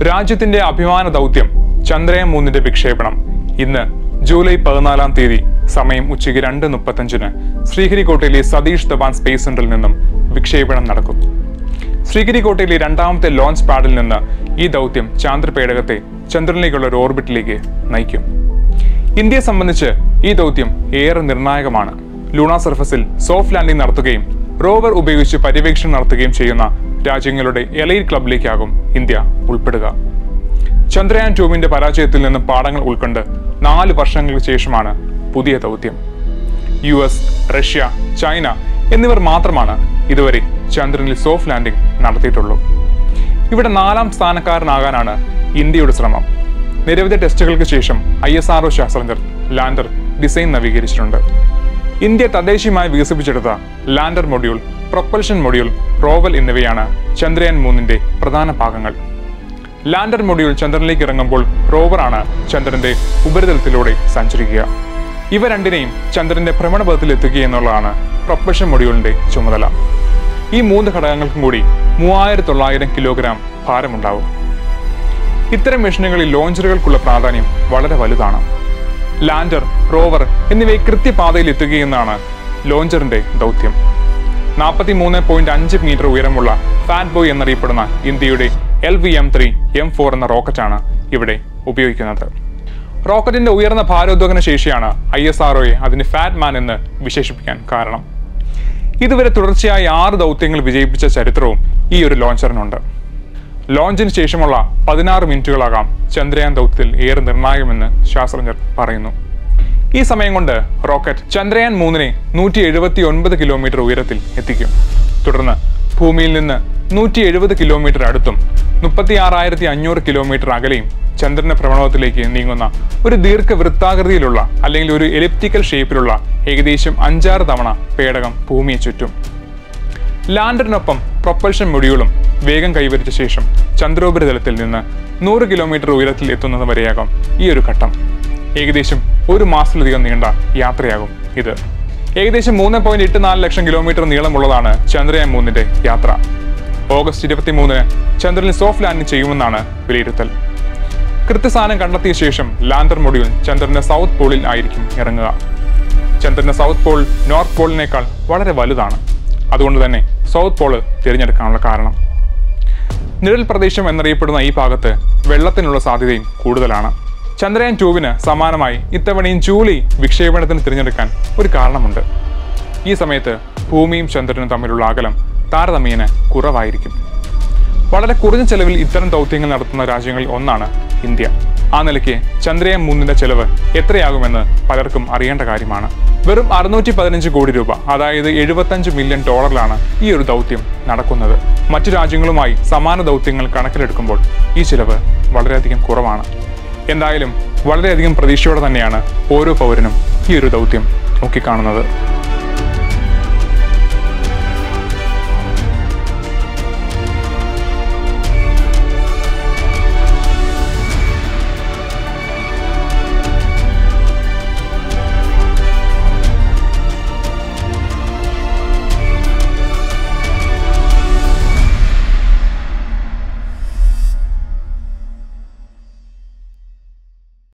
രാജ്യത്തിന്റെ അഭിമാന ദൗത്യം ചന്ദ്രയാൻ മൂന്നിന്റെ വിക്ഷേപണം ഇന്ന് ജൂലൈ പതിനാലാം തീയതി സമയം ഉച്ചയ്ക്ക് രണ്ട് മുപ്പത്തഞ്ചിന് ശ്രീഹരിക്കോട്ടയിലെ സതീഷ് ധവാൻ സ്പേസ് സെന്ററിൽ നിന്നും വിക്ഷേപണം നടക്കും ശ്രീഹരിക്കോട്ടയിലെ രണ്ടാമത്തെ ലോഞ്ച് പാഡിൽ നിന്ന് ഈ ദൗത്യം ചാന്ദ്രപേടകത്തെ ചന്ദ്രനിലേക്കുള്ള ഒരു ഓർബിറ്റിലേക്ക് നയിക്കും ഇന്ത്യയെ സംബന്ധിച്ച് ഈ ദൗത്യം ഏറെ നിർണായകമാണ് ലൂണ സർഫസിൽ സോഫ്റ്റ് ലാൻഡിംഗ് നടത്തുകയും റോവർ ഉപയോഗിച്ച് പര്യവേക്ഷണം നടത്തുകയും ചെയ്യുന്ന രാജ്യങ്ങളുടെ എലൈറ്റ് ക്ലബിലേക്കാകും ഇന്ത്യ ഉൾപ്പെടുക ചന്ദ്രയാൻ ടൂവിന്റെ പരാജയത്തിൽ നിന്ന് പാഠങ്ങൾ ഉൾക്കൊണ്ട് നാല് വർഷങ്ങൾക്ക് ശേഷമാണ് പുതിയ ദൗത്യം യു എസ് റഷ്യ ചൈന എന്നിവർ മാത്രമാണ് ഇതുവരെ ചന്ദ്രനിൽ സോഫ്റ്റ് ലാൻഡിംഗ് നടത്തിയിട്ടുള്ളൂ ഇവിടെ നാലാം സ്ഥാനക്കാരനാകാനാണ് ഇന്ത്യയുടെ ശ്രമം നിരവധി ടെസ്റ്റുകൾക്ക് ശേഷം ഐ എസ് ആർഒ ശാസ്ത്രജ്ഞർ ലാൻഡർ ഡിസൈൻ നവീകരിച്ചിട്ടുണ്ട് ഇന്ത്യ തദ്ദേശീയമായി വികസിപ്പിച്ചെടുത്ത lander module propulsion module rover എന്നിവയാണ് ചന്ദ്രയാൻ മൂന്നിന്റെ പ്രധാന ഭാഗങ്ങൾ ലാൻഡർ മൊഡ്യൂൾ ചന്ദ്രനിലേക്ക് ഇറങ്ങുമ്പോൾ റോവറാണ് ചന്ദ്രന്റെ ഉപരിതലത്തിലൂടെ സഞ്ചരിക്കുക ഇവ രണ്ടിനെയും ചന്ദ്രന്റെ ഭ്രമണപഥത്തിൽ എത്തുക എന്നുള്ളതാണ് പ്രൊപ്പൽഷൻ മൊഡ്യൂളിന്റെ ചുമതല ഈ മൂന്ന് ഘടകങ്ങൾക്കും കൂടി മൂവായിരത്തി തൊള്ളായിരം കിലോഗ്രാം ഭാരമുണ്ടാവും ഇത്തരം മിഷനുകളിൽ ലോഞ്ചറുകൾക്കുള്ള പ്രാധാന്യം വളരെ വലുതാണ് ലാൻഡർ റോവർ എന്നിവയെ കൃത്യപാതയിൽ എത്തുകയെന്നാണ് ലോഞ്ചറിന്റെ ദൗത്യം നാൽപ്പത്തി മൂന്ന് പോയിന്റ് അഞ്ച് മീറ്റർ ഉയരമുള്ള ഫാറ്റ് ബോയ് എന്നറിയപ്പെടുന്ന ഇന്ത്യയുടെ L V M three M four എന്ന റോക്കറ്റാണ് ഇവിടെ ഉപയോഗിക്കുന്നത് റോക്കറ്റിന്റെ ഉയർന്ന ഭാരോദ്വഹന ശേഷിയാണ് ഐ എസ് ആർഒയെ അതിന് ഫാറ്റ് മാൻ എന്ന് വിശേഷിപ്പിക്കാൻ കാരണം ഇതുവരെ തുടർച്ചയായി ആറ് ദൗത്യങ്ങൾ വിജയിപ്പിച്ച ചരിത്രവും ഈ ഒരു ലോഞ്ചറിനുണ്ട് ലോഞ്ചിന് ശേഷമുള്ള പതിനാറ് മിനിറ്റുകളാകാം ചന്ദ്രയാൻ ദൗത്യത്തിൽ ഏറെ നിർണായകമെന്ന് ശാസ്ത്രജ്ഞർ പറയുന്നു ഈ സമയം കൊണ്ട് റോക്കറ്റ് ചന്ദ്രയാൻ മൂന്നിനെ നൂറ്റി എഴുപത്തി ഒൻപത് കിലോമീറ്റർ ഉയരത്തിൽ എത്തിക്കും തുടർന്ന് ഭൂമിയിൽ നിന്ന് നൂറ്റി എഴുപത് കിലോമീറ്റർ അടുത്തും മുപ്പത്തി ആറായിരത്തി അഞ്ഞൂറ് കിലോമീറ്റർ അകലെയും ചന്ദ്രന്റെ ഭ്രമണത്തിലേക്ക് നീങ്ങുന്ന ഒരു ദീർഘവൃത്താകൃതിയിലുള്ള അല്ലെങ്കിൽ ഒരു എലിപ്റ്റിക്കൽ ഷേപ്പിലുള്ള ഏകദേശം അഞ്ചാറ് തവണ പേടകം ഭൂമിയെ ചുറ്റും ലാൻഡറിനൊപ്പം പ്രൊപ്പൽഷൻ മൊഡ്യൂളും വേഗം കൈവരിച്ച ശേഷം ചന്ദ്രോപരിതലത്തിൽ നിന്ന് നൂറ് കിലോമീറ്റർ ഉയരത്തിൽ എത്തുന്നത് വരെയാകും ഈ ഒരു ഘട്ടം ഏകദേശം ഒരു മാസത്തിലധികം നീണ്ട യാത്രയാകും ഇത് ഏകദേശം മൂന്ന് പോയിന്റ് എട്ട് നാല് ലക്ഷം കിലോമീറ്റർ നീളമുള്ളതാണ് ചന്ദ്രയാൻ മൂന്നിന്റെ യാത്ര ഓഗസ്റ്റ് ഇരുപത്തി മൂന്നിന് ചന്ദ്രനിൽ സോഫ്റ്റ് ലാൻഡിംഗ് ചെയ്യുമെന്നാണ് വിലയിരുത്തൽ കൃത്യസ്ഥാനം കണ്ടെത്തിയ ശേഷം ലാൻഡർ മൊഡ്യൂൾ ചന്ദ്രന്റെ സൗത്ത് പോളിൽ ആയിരിക്കും ഇറങ്ങുക ചന്ദ്രന്റെ സൗത്ത് പോൾ നോർത്ത് പോളിനേക്കാൾ വളരെ വലുതാണ് അതുകൊണ്ട് തന്നെ സൗത്ത് പോള് തിരഞ്ഞെടുക്കാനുള്ള കാരണം നിഴൽ പ്രദേശം എന്നറിയപ്പെടുന്ന ഈ ഭാഗത്ത് വെള്ളത്തിനുള്ള സാധ്യതയും കൂടുതലാണ് ചന്ദ്രയാൻ ടൂവിന് സമാനമായി ഇത്തവണയും ജൂലൈ വിക്ഷേപണത്തിന് തിരഞ്ഞെടുക്കാൻ ഒരു കാരണമുണ്ട് ഈ സമയത്ത് ഭൂമിയും ചന്ദ്രനും തമ്മിലുള്ള അകലം താരതമ്യേന കുറവായിരിക്കും വളരെ കുറഞ്ഞ ചെലവിൽ ഇത്തരം ദൗത്യങ്ങൾ നടത്തുന്ന രാജ്യങ്ങളിൽ ഒന്നാണ് ഇന്ത്യ ആ നിലയ്ക്ക് ചന്ദ്രയാൻ മൂന്നിന്റെ ചെലവ് എത്രയാകുമെന്ന് പലർക്കും അറിയേണ്ട കാര്യമാണ് വെറും അറുന്നൂറ്റി പതിനഞ്ച് കോടി രൂപ അതായത് എഴുപത്തഞ്ച് മില്യൺ ഡോളറിലാണ് ഈ ഒരു ദൗത്യം നടക്കുന്നത് മറ്റു രാജ്യങ്ങളുമായി സമാന ദൗത്യങ്ങൾ കണക്കിലെടുക്കുമ്പോൾ ഈ ചിലവ് വളരെയധികം കുറവാണ് എന്തായാലും വളരെയധികം പ്രതീക്ഷയോടെ തന്നെയാണ് ഓരോ പൗരനും ഈ ഒരു ദൗത്യം നോക്കിക്കാണുന്നത്